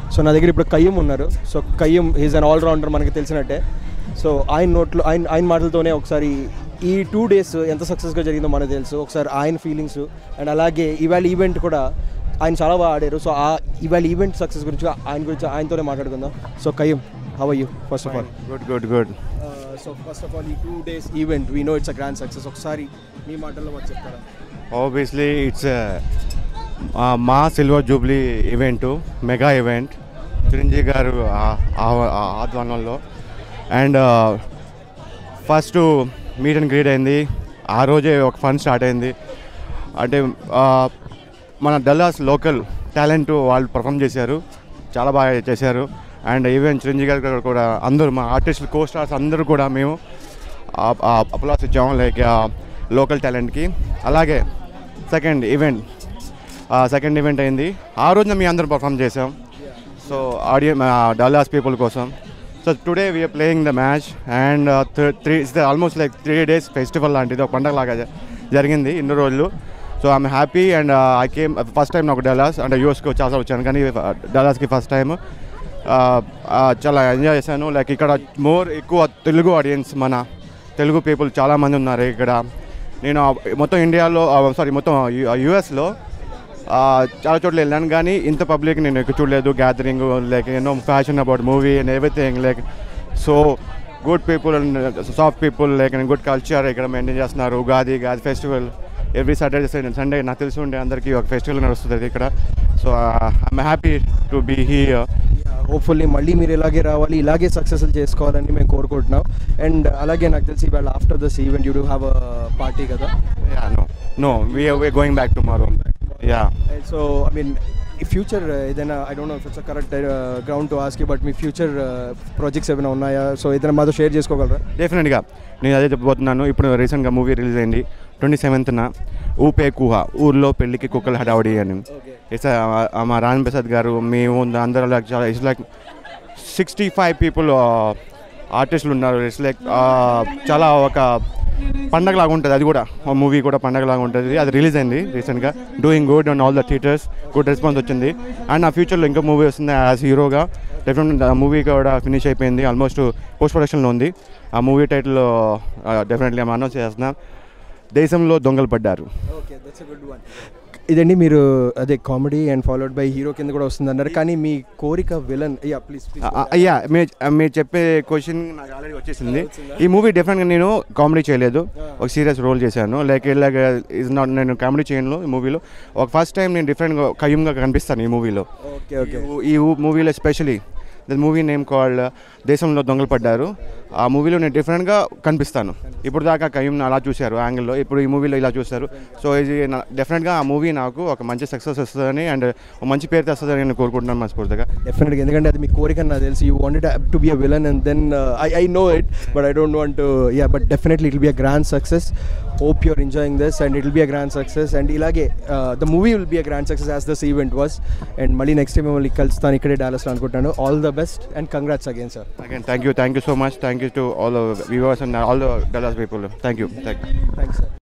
So నా దగ్గర ఇప్పుడు కయ్యం ఉన్నారు so Kayyam is an allrounder మనకి తెలిసినట్టే సో ఆయన నోట్లో ఆయన ఆయన మాటలతోనే ఒకసారి ఈ టూ డేస్ ఎంత సక్సెస్గా జరిగిందో మనకు తెలుసు ఒకసారి ఆయన ఫీలింగ్స్ అండ్ అలాగే ఇవాళ ఈవెంట్ కూడా ఆయన చాలా బాగా ఆడారు సో ఆ ఇవాళ ఈవెంట్ సక్సెస్ గురించి ఆయన గురించి ఆయనతోనే మాట్లాడుకుందాం so Kayyam how you first of all good good good so first of all ఈ two days event we know it's a grand success ఒకసారి మీ మాటల్లో మాకు చెప్తారా ఆబ్వియస్లీ ఇట్స్ మా silver jubilee event mega event Chiranjeevi garu ఆ- ఆ- ఆ ఆధ్వర్యంలో and first meet and greet అయింది ఆ రోజే ఒక ఫన్ స్టార్ట్ అయింది అంటే ఆ, మన డల్లాస్ లోకల్ టాలెంట్ వాళ్ళు పర్ఫామ్ చేశారు చాలా బాగా చేశారు అండ్ ఈవెన్ చిరంజీవి గారు కూడా అందరూ మా ఆర్టిస్టులు కో స్టార్స్ అందరూ కూడా మేము అప్లాస్ ఇచ్చాము లైక్ లోకల్ టాలెంట్కి అలాగే సెకండ్ ఈవెంట్ సెకండ్ ఈవెంట్ అయింది ఆ రోజున మీ అందరం పర్ఫామ్ చేసాం సో ఆడియన్ డల్లాస్ పీపుల్ కోసం so today we're playing the match and three it's almost like three days festival లాంటిది ఒక పండగ లాగా జ- జరిగింది ఇన్ని రోజులు so I'm happy and I came first time నాకు డల్లాస్ అంటే యూఎస్కి చాలా వచ్చాను కానీ డల్లాస్కి ఫస్ట్ టైం చాలా ఎంజాయ్ చేశాను లైక్ ఇక్కడ మోర్ ఎక్కువ తెలుగు ఆడియన్స్ మన తెలుగు పీపుల్ చాలామంది ఉన్నారు ఇక్కడ నేను ఆ మొత్తం ఇండియాలో సారీ మొత్తం యూఎస్లో చాలా చోట్ల వెళ్ళాను కానీ ఇంత పబ్లిక్ నేను ఎక్కువ చూడలేదు గ్యాదరింగ్ లైక్ ఎన్నో fashion about movie and everything like so good people and soft people like good culture ఇక్కడ మెయింటైన్ చేస్తున్నారు ఉగాది గాది ఫెస్టివల్ ఎవ్రీ సాటర్డే సండే నాకు తెలిసి ఉండే అందరికీ ఒక ఫెస్టివల్ నడుస్తుంది ఇక్కడ so I'm happy to be here hopefully మళ్ళీ మీరు ఇలాగే రావాలి ఇలాగే సక్సెస్ఫుల్ చేసుకోవాలని మేము కోరుకుంటున్నాం అండ్ అలాగే నాకు తెలిసి ఇవాళ after this event you do have a party కదా Yeah, no, no, we are we're going back tomorrow. Yeah. So I mean ఈ ఫ్యూచర్ ఏదైనా I don't know it's correct ground to ask but మీ future projects ఏమైనా ఉన్నాయా so ఏదైనా మాతో share చేసుకోగలరా డెఫినెట్గా నేను అదే చెప్పబోతున్నాను ఇప్పుడు రీసెంట్గా మూవీ రిలీజ్ అయింది ట్వంటీ సెవెంత్న ఊపే కుహ ఊర్లో పెళ్ళికి కుక్కల హడావడి అని ఇట్స్ మా రామ్ ప్రసాద్ గారు మేము అందరూ లైక్ చాలా it's like sixty five people ఆర్టిస్టులు ఉన్నారు ఇట్స్ లైక్ చాలా ఒక పండగలాగా ఉంటుంది అది కూడా మూవీ కూడా పండగలాగా ఉంటుంది అది రిలీజ్ అయింది రీసెంట్గా doing good and all the theatres good response వచ్చింది అండ్ నా ఫ్యూచర్లో ఇంకా మూవీ వస్తుంది యాజ్ హీరోగా డెఫినెట్ మూవీ కూడా ఫినిష్ అయిపోయింది ఆల్మోస్ట్ పోస్ట్ ప్రొడక్షన్లో ఉంది ఆ మూవీ టైటిల్ డెఫినెట్లీ మనం అనౌన్స్ చేస్తున్నాం Deshamlo Dongalu Paddaru okay that's a good one ఇదండి మీరు అదే comedy and followed by hero కింద కూడా వస్తుంది అన్నారు కానీ మీ కోరిక విలన్ యా ప్లీజ్ ఆ, ఆ, అయ్యా మీరు మీరు చెప్పే క్వశ్చన్ నాకు ఆల్రెడీ వచ్చేసింది ఈ మూవీ డెఫినెట్గా నేను కామెడీ చేయలేదు ఒక సీరియస్ రోల్ చేశాను లైక్ ఇలాగ ఇస్ నాట్ నేను కామెడీ చేయను ఈ మూవీలో ఒక ఫస్ట్ టైం నేను డిఫరెంట్గా కయ్యంగా కనిపిస్తాను ఈ మూవీలో ఓకే ఓకే ఈ మూవీలో especially the movie name called Deshamlo Dongalu పడ్డారు ఆ మూవీలో నేను డిఫరెంట్గా కనిపిస్తాను ఇప్పుడు దాకా కయ్యం అలా చూశారు యాంగిల్లో ఇప్పుడు ఈ మూవీలో ఇలా చూశారు సో ఇది డెఫినెట్గా ఆ మూవీ నాకు ఒక మంచి సక్సెస్ వస్తుందని అండ్ ఒక మంచి పేరు తెస్తుందని నేను కోరుకుంటున్నాను మనస్ఫూర్తిగా డెఫినెట్గా ఎందుకంటే అది మీ కోరిక నాకు తెలిసి you wanted to be a villain and then I I know it but I don't want to ya but definitely it be a grand success hope you're enjoying this and it be a grand success and ఇలాగే the movie will be a grand success as this event was and మళ్ళీ next time మిమ్మల్ని కలుస్తాను ఇక్కడే డాలస్లో అనుకుంటాను all the best and congrats again sir Again, thank you, thank you so much. Thank you to all the viewers and all the Dallas people. Thank you, thank you. Thanks sir